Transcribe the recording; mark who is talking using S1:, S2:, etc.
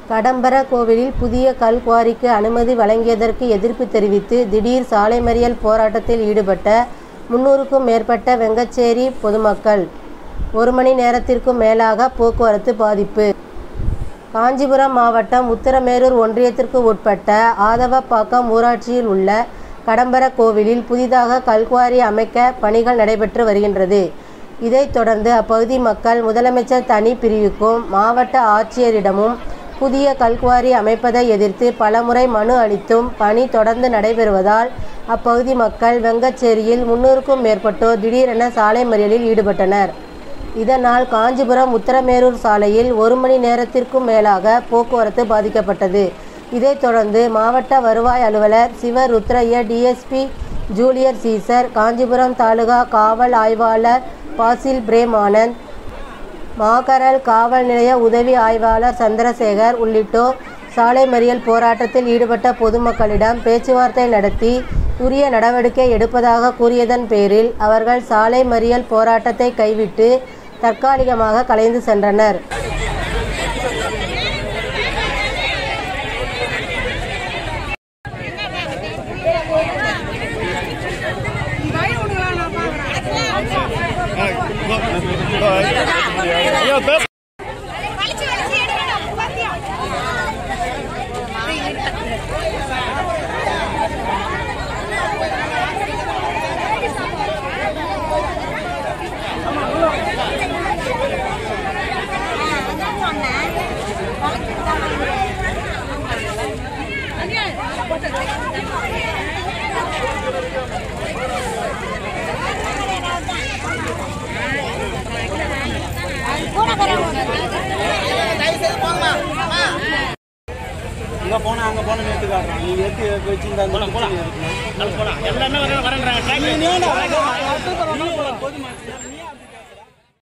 S1: கடம்பர கோவிலில் புதிய கல் குவாரிக்கு அனுமதி வழங்கியதற்கு எதிர்ப்பு தெரிவித்து திடீர் சாலை மறியல் போராட்டத்தில் ஈடுபட்ட முன்னூறுக்கும் மேற்பட்ட வெங்கச்சேரி பொதுமக்கள் ஒரு மணி நேரத்திற்கும் மேலாக போக்குவரத்து பாதிப்பு காஞ்சிபுரம் மாவட்டம் உத்தரமேரூர் ஒன்றியத்திற்கு உட்பட்ட ஆதவப்பாக்கம் ஊராட்சியில் உள்ள கடம்பர கோவிலில் புதிதாக கல்குவாரி அமைக்க பணிகள் நடைபெற்று வருகின்றது இதைத் தொடர்ந்து அப்பகுதி மக்கள் முதலமைச்சர் தனி பிரிவுக்கும் மாவட்ட ஆட்சியரிடமும் புதிய கல்குவாரி அமைப்பதை எதிர்த்து பலமுறை மனு அளித்தும் பணி தொடர்ந்து நடைபெறுவதால் அப்பகுதி மக்கள் வெங்கச்சேரியில் முன்னூறுக்கும் மேற்பட்டோர் திடீரென சாலை மறியலில் ஈடுபட்டனர் இதனால் காஞ்சிபுரம் உத்தரமேரூர் சாலையில் ஒரு மணி நேரத்திற்கும் மேலாக போக்குவரத்து பாதிக்கப்பட்டது இதைத் தொடர்ந்து மாவட்ட வருவாய் அலுவலர் Siva Rudraiah DSP Julius Caesar Kanchipuram taluka காவல் ஆய்வாளர் பாசில் பிரேம் ஆனந்த் மாகரல் காவல் நிலைய உதவி ஆய்வாளர் சந்திரசேகர் உள்ளிட்டோர் சாலை மறியல் போராட்டத்தில் ஈடுபட்ட பொதுமக்களிடம் பேச்சுவார்த்தை நடத்தி உரிய நடவடிக்கை எடுப்பதாக கூறியதன் பேரில் அவர்கள் சாலை மறியல் போராட்டத்தை கைவிட்டு தற்காலிகமாக கலைந்து சென்றனர்
S2: வலிச்சு வலிச்சு எடுக்கணும் பாத்தியா
S3: இங்க போனா அங்க போன நேத்து காட்டுறான் நீ எடுத்து வச்சிருந்தா போலாம் போலாம்
S4: போலாம் எல்லாமே வர வரன்றாங்க
S3: நீ ஏன்டா? நீ போதுமா